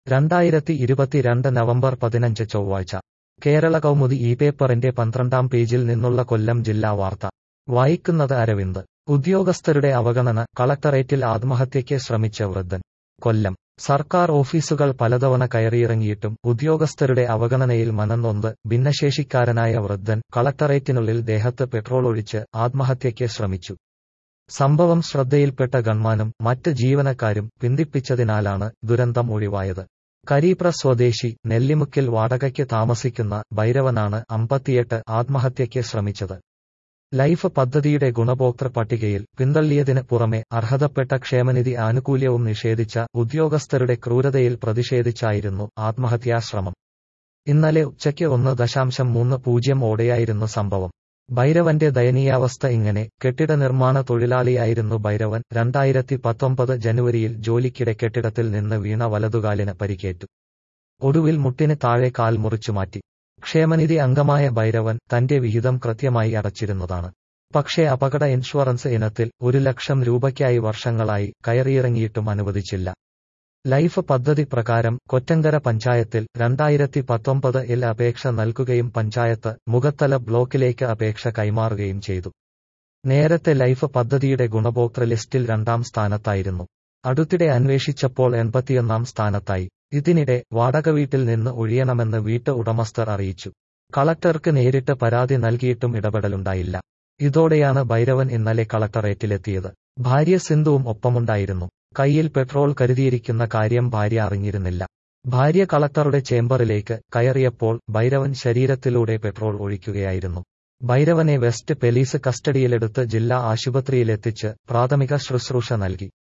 രണ്ടായിരത്തി ഇരുപത്തിരണ്ട് നവംബർ പതിനഞ്ച് ചൊവ്വാഴ്ച കേരള കൗമുദി ഈ പേപ്പറിന്റെ പന്ത്രണ്ടാം പേജിൽ നിന്നുള്ള കൊല്ലം ജില്ലാ വാർത്ത വായിക്കുന്നത് അരവിന്ദ് ഉദ്യോഗസ്ഥരുടെ അവഗണന കളക്ടറേറ്റിൽ ആത്മഹത്യയ്ക്ക് ശ്രമിച്ച വൃദ്ധൻ കൊല്ലം സർക്കാർ ഓഫീസുകൾ പലതവണ കയറിയിറങ്ങിയിട്ടും ഉദ്യോഗസ്ഥരുടെ അവഗണനയിൽ മനംനൊന്ത് ഭിന്നശേഷിക്കാരനായ വൃദ്ധൻ കളക്ടറേറ്റിനുള്ളിൽ ദേഹത്ത് പെട്രോൾ ഒഴിച്ച് ആത്മഹത്യയ്ക്ക് ശ്രമിച്ചു സംഭവം ശ്രദ്ധയിൽപ്പെട്ട ഗൺമാനും മറ്റ് ജീവനക്കാരും പിന്തിപ്പിച്ചതിനാലാണ് ദുരന്തം ഒഴിവായത് കരീപ്ര സ്വദേശി നെല്ലിമുക്കിൽ വാടകയ്ക്ക് താമസിക്കുന്ന ഭൈരവനാണ് അമ്പത്തിയെട്ട് ആത്മഹത്യയ്ക്ക് ശ്രമിച്ചത് ലൈഫ് പദ്ധതിയുടെ ഗുണഭോക്തൃ പട്ടികയിൽ പിന്തള്ളിയതിന് പുറമെ അർഹതപ്പെട്ട ക്ഷേമനിധി ആനുകൂല്യവും നിഷേധിച്ച ഉദ്യോഗസ്ഥരുടെ ക്രൂരതയിൽ പ്രതിഷേധിച്ചായിരുന്നു ആത്മഹത്യാശ്രമം ഇന്നലെ ഉച്ചയ്ക്ക് ഒന്ന് ദശാംശം മൂന്ന് പൂജ്യം ഓടെയായിരുന്നു സംഭവം ഭൈരവന്റെ ദയനീയാവസ്ഥ ഇങ്ങനെ കെട്ടിട നിർമ്മാണ തൊഴിലാളിയായിരുന്നു ഭൈരവൻ രണ്ടായിരത്തി പത്തൊമ്പത് ജനുവരിയിൽ ജോലിക്കിടെ കെട്ടിടത്തിൽ നിന്ന് വീണ വലതുകാലിന് പരിക്കേറ്റു ഒടുവിൽ മുട്ടിന് താഴെ കാൽ മുറിച്ചു മാറ്റി ക്ഷേമനിധി അംഗമായ ഭൈരവൻ തന്റെ വിഹിതം കൃത്യമായി അടച്ചിരുന്നതാണ് പക്ഷേ അപകട ഇൻഷുറൻസ് ഇനത്തിൽ ഒരു ലക്ഷം രൂപയ്ക്കായി വർഷങ്ങളായി കയറിയിറങ്ങിയിട്ടും അനുവദിച്ചില്ല ലൈഫ് പദ്ധതി പ്രകാരം കൊറ്റങ്കര പഞ്ചായത്തിൽ രണ്ടായിരത്തി പത്തൊമ്പത് ഇൽ അപേക്ഷ നൽകുകയും പഞ്ചായത്ത് മുഖത്തല ബ്ലോക്കിലേക്ക് അപേക്ഷ കൈമാറുകയും ചെയ്തു നേരത്തെ ലൈഫ് പദ്ധതിയുടെ ഗുണഭോക്തൃ ലിസ്റ്റിൽ രണ്ടാം സ്ഥാനത്തായിരുന്നു അടുത്തിടെ അന്വേഷിച്ചപ്പോൾ എൺപത്തിയൊന്നാം സ്ഥാനത്തായി ഇതിനിടെ വാടക വീട്ടിൽ നിന്ന് ഒഴിയണമെന്ന് വീട്ട് ഉടമസ്ഥർ അറിയിച്ചു കളക്ടർക്ക് നേരിട്ട് പരാതി നൽകിയിട്ടും ഇടപെടലുണ്ടായില്ല ഇതോടെയാണ് ഭൈരവൻ ഇന്നലെ കളക്ടറേറ്റിലെത്തിയത് ഭാര്യ സിന്ധുവും ഒപ്പമുണ്ടായിരുന്നു കയ്യിൽ പെട്രോൾ കരുതിയിരിക്കുന്ന കാര്യം ഭാര്യ അറിഞ്ഞിരുന്നില്ല ഭാര്യ കളക്ടറുടെ ചേംബറിലേക്ക് കയറിയപ്പോൾ ഭൈരവൻ ശരീരത്തിലൂടെ പെട്രോൾ ഒഴിക്കുകയായിരുന്നു ഭൈരവനെ വെസ്റ്റ് പെലീസ് കസ്റ്റഡിയിലെടുത്ത് ജില്ലാ ആശുപത്രിയിലെത്തിച്ച് പ്രാഥമിക ശുശ്രൂഷ നൽകി